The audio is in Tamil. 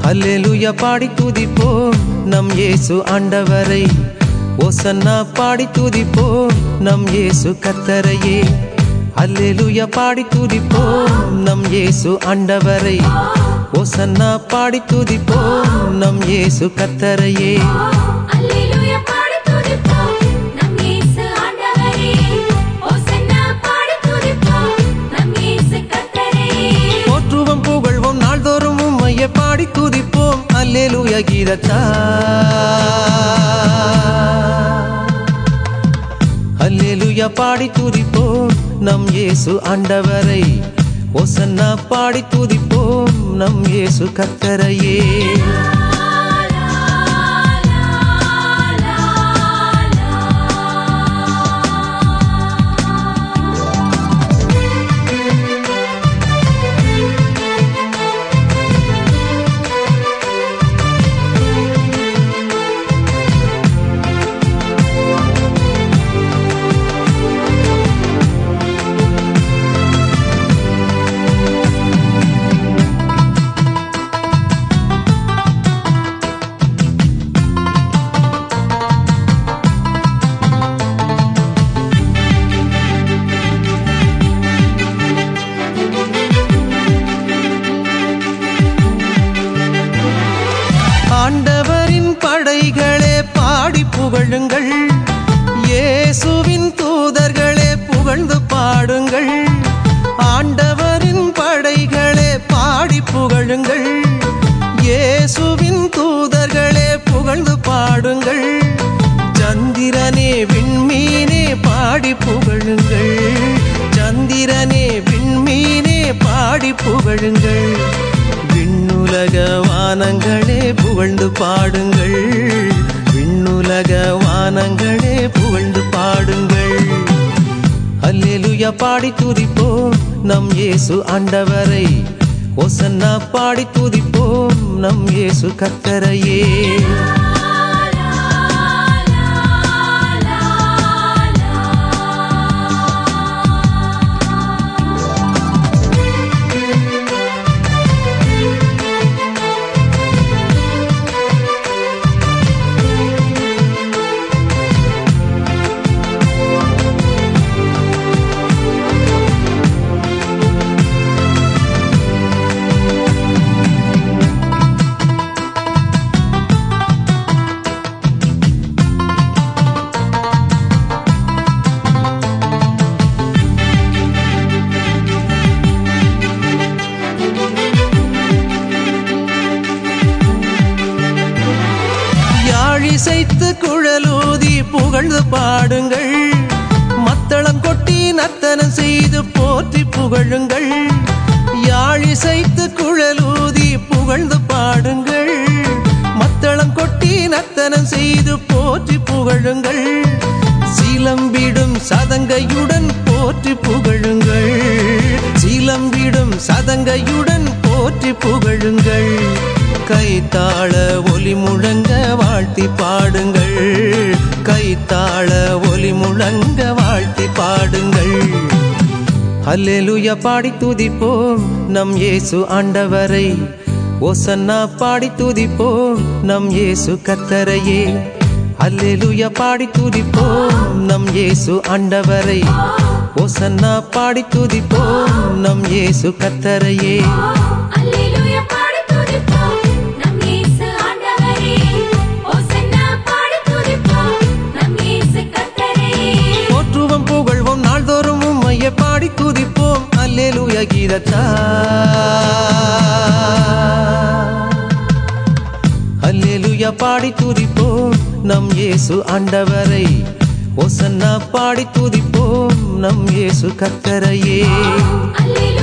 அல்லேலூயா பாடி துதிப்போம் நம் இயேசு ஆண்டவரை ஓசன்னா பாடி துதிப்போம் நம் இயேசு கத்தரையே அல்லேலூயா பாடி துதிப்போம் நம் இயேசு ஆண்டவரை ஓசன்னா பாடி துதிப்போம் நம் இயேசு கத்தரையே அல்லேலூயா பாடி துதிப்போம் நம் இயேசு ஆண்டவரே ஓசன்னா பாடி துதிப்போம் நம் இயேசு கர்த்தரே போற்றுவோம் புகழ்வோம் நாள்தோறும் உம்மைய பாடி துதிப்போம் அல்லேலூயா கீதத்தா அல்லேலூயா பாடி துதிப்போம் நம் இயேசு ஆண்டவரை ஒசன்னா பாடி துதிப்போம் நம் இயேசு கத்தரையே ஆண்டவரின் படைகளே பாடி புகழுங்கள் இயேசுவின் தூதர்களே புகழ்ந்து பாடுங்கள் ஆண்டவரின் படைகளே பாடி புகழுங்கள் இயேசுவின் தூதர்களே புகழ்ந்து பாடுங்கள் சந்திரனே விண்மீனே பாடி புகழுங்கள் சந்திரனே விண்மீனே பாடி புகழுங்கள் விண்ணுலக வானங்களே புகழ்ந்து பாடுங்கள் விண்ணுலக வானங்களே புகழ்ந்து பாடுங்கள் அல்லேலூயா பாடி துதிப்போம் நம் இயேசு ஆண்டவரை ஒசன்னா பாடி துதிப்போம் நம் இயேசு கத்தரையே யாழிசைத்து குழலூதி புகழ்ந்து பாடுங்கள் மத்தளம் கொட்டி நர்த்தனம் செய்து போற்றி புகழுங்கள் யாழிசைத்து குழலூதி புகழ்ந்து பாடுங்கள் மத்தளம் கொட்டி நர்த்தனம் செய்து போற்றி புகழுங்கள் சீலம்பிடும் சதங்கையுடன் போற்றி புகழுங்கள் சீலம்பிடும் சதங்கையுடன் போற்றி புகழுங்கள் கைத்தாள ஒலி முழங்க வாழ்த்தி பாடுங்கள் கைத்தாள ஒலி முழங்க வாழ்த்தி பாடுங்கள் அல்லேலூயா பாடி துதிப்போம் நம் இயேசு ஆண்டவரை ஓசன்னா பாடி துதிப்போம் நம் இயேசு கத்தரையே அல்லேலூயா பாடி துதிப்போம் நம் இயேசு ஆண்டவரை ஓசன்னா பாடி துதிப்போம் நம் இயேசு கத்தரையே அல்லேலூயா பாடி துதிப்போம் நம் இயேசு ஆண்டவரே ஓசன்னா பாடி துதிப்போம் நம் இயேசு கர்த்தரே போற்றுவோம் புகழ்வோம் நாள்தோறும் உம்மைய பாடி துதிப்போம் அல்லேலூயா கீதத்தா அல்லேலூயா பாடி துதிப்போம் நம் இயேசு ஆண்டவரை ஒசன்னா பாடி துதிப்போம் நம் இயேசு கத்தரையே அல்லேலூயா